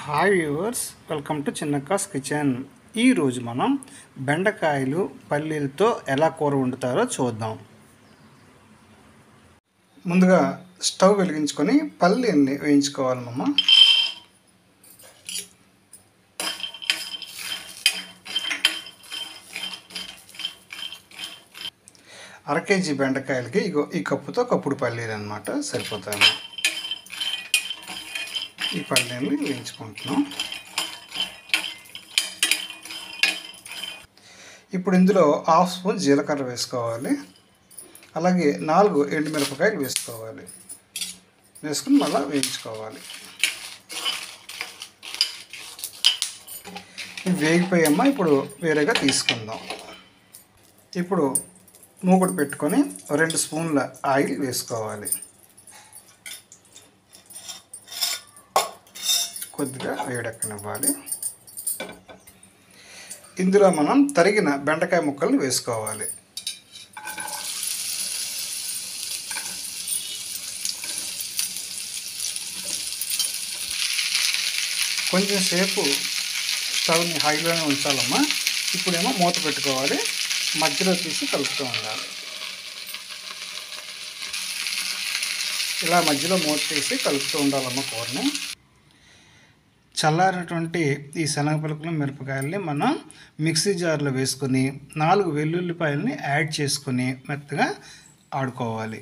hi viewers welcome to Chinnakka's kitchen ఈరోజు మనం బెండకాయలు పల్లీలతో ఎలా కూర వండుతారో చూద్దాం ముందుగా స్టవ్ వెలిగించుకొని పల్లీల్ని వేయించుకోవాలి మమ్మ అర కేజీ బెండకాయలకి ఇగో ఈ కప్పుతో కప్పుడు పల్లీలు అనమాట సరిపోతాయి ఈ పల్లీని వేయించుకుంటున్నాం ఇప్పుడు ఇందులో హాఫ్ స్పూన్ జీలకర్ర వేసుకోవాలి అలాగే నాలుగు ఎండుమిరపకాయలు వేసుకోవాలి వేసుకుని మళ్ళీ వేయించుకోవాలి ఇవి వేగిపోయామ్మా ఇప్పుడు వేరేగా తీసుకుందాం ఇప్పుడు మూకుడు పెట్టుకొని రెండు స్పూన్ల ఆయిల్ వేసుకోవాలి కొద్దిగా వేడెక్కనివ్వాలి ఇందులో మనం తరిగిన బెండకాయ ముక్కల్ని వేసుకోవాలి కొంచెం సేపు స్టవ్ని హైలోనే ఉంచాలమ్మా ఇప్పుడేమో మూత పెట్టుకోవాలి మధ్యలో తీసి కలుపుతూ ఉండాలి ఇలా మధ్యలో మూత తీసి కలుపుతూ ఉండాలమ్మ కూరని చల్లారినటువంటి ఈ శనగ పలుకులు మిరపకాయల్ని మనం మిక్సీ జార్లో వేసుకొని నాలుగు వెల్లుల్లిపాయలని యాడ్ చేసుకొని మెత్తగా ఆడుకోవాలి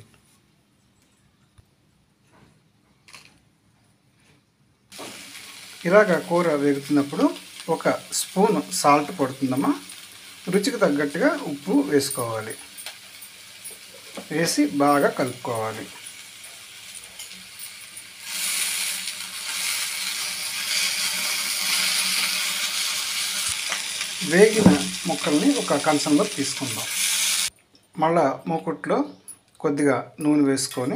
ఇలాగ కూర వేగుతున్నప్పుడు ఒక స్పూన్ సాల్ట్ పడుతుందమ్మా రుచికి తగ్గట్టుగా ఉప్పు వేసుకోవాలి వేసి బాగా కలుపుకోవాలి వేగిన ముక్కల్ని ఒక కంచంలో తీసుకుందాం మళ్ళా మూకుట్లో కొద్దిగా నూనె వేసుకొని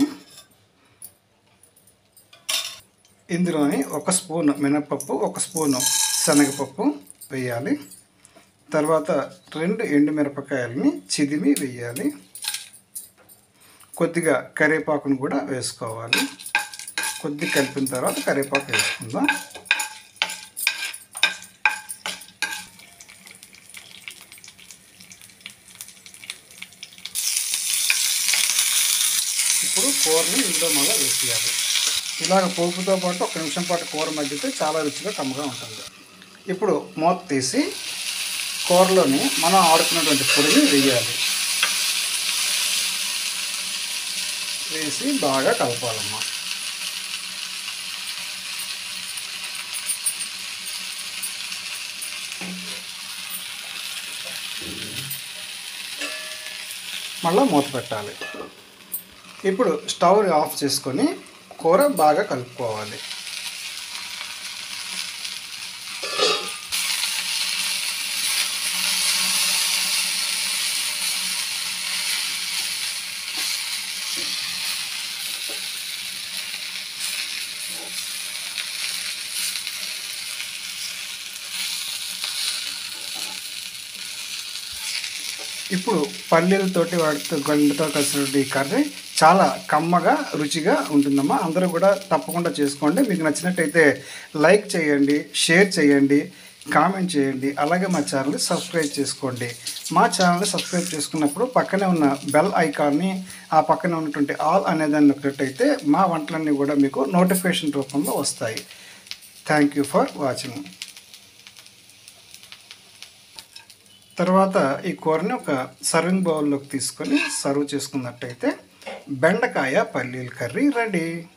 ఇందులోని ఒక స్పూన్ మినపప్పు ఒక స్పూను శనగపప్పు వేయాలి తర్వాత రెండు ఎండుమిరపకాయలని చిదిమి వేయాలి కొద్దిగా కరివేపాకును కూడా వేసుకోవాలి కొద్దిగా కలిపిన తర్వాత కరివేపాకు వేసుకుందాం ఇప్పుడు కూరని ఇందులో మళ్ళీ వేసేయాలి ఇలాగ పోపుతో పాటు ఒక నిమిషం పాటు కూర మగ్గితే చాలా రుచిగా కమ్మగా ఉంటుంది ఇప్పుడు మూత తీసి కూరలోని మనం ఆడుకున్నటువంటి పొడిని వేయాలి వేసి బాగా కలపాలమ్మా మళ్ళీ మూత పెట్టాలి ఇప్పుడు స్టవ్ ఆఫ్ చేసుకొని కూర బాగా కలుపుకోవాలి ఇప్పుడు పల్లీలతోటి వాటితో గండితో కలిసినటువంటి ఈ కర్రీ చాలా కమ్మగా రుచిగా ఉంటుందమ్మా అందరూ కూడా తప్పకుండా చేసుకోండి మీకు నచ్చినట్టయితే లైక్ చేయండి షేర్ చేయండి కామెంట్ చేయండి అలాగే మా ఛానల్ని సబ్స్క్రైబ్ చేసుకోండి మా ఛానల్ని సబ్స్క్రైబ్ చేసుకున్నప్పుడు పక్కనే ఉన్న బెల్ ఐకాన్ని ఆ పక్కనే ఉన్నటువంటి ఆల్ అనేదాన్ని నొక్కినట్టయితే మా వంటలన్నీ కూడా మీకు నోటిఫికేషన్ రూపంలో వస్తాయి థ్యాంక్ యూ ఫర్ వాచింగ్ తర్వాత ఈ కూరని ఒక సర్వింగ్ బౌల్లోకి తీసుకొని సర్వ్ చేసుకున్నట్టయితే బెండకాయ పల్లీల కర్రీ రెడీ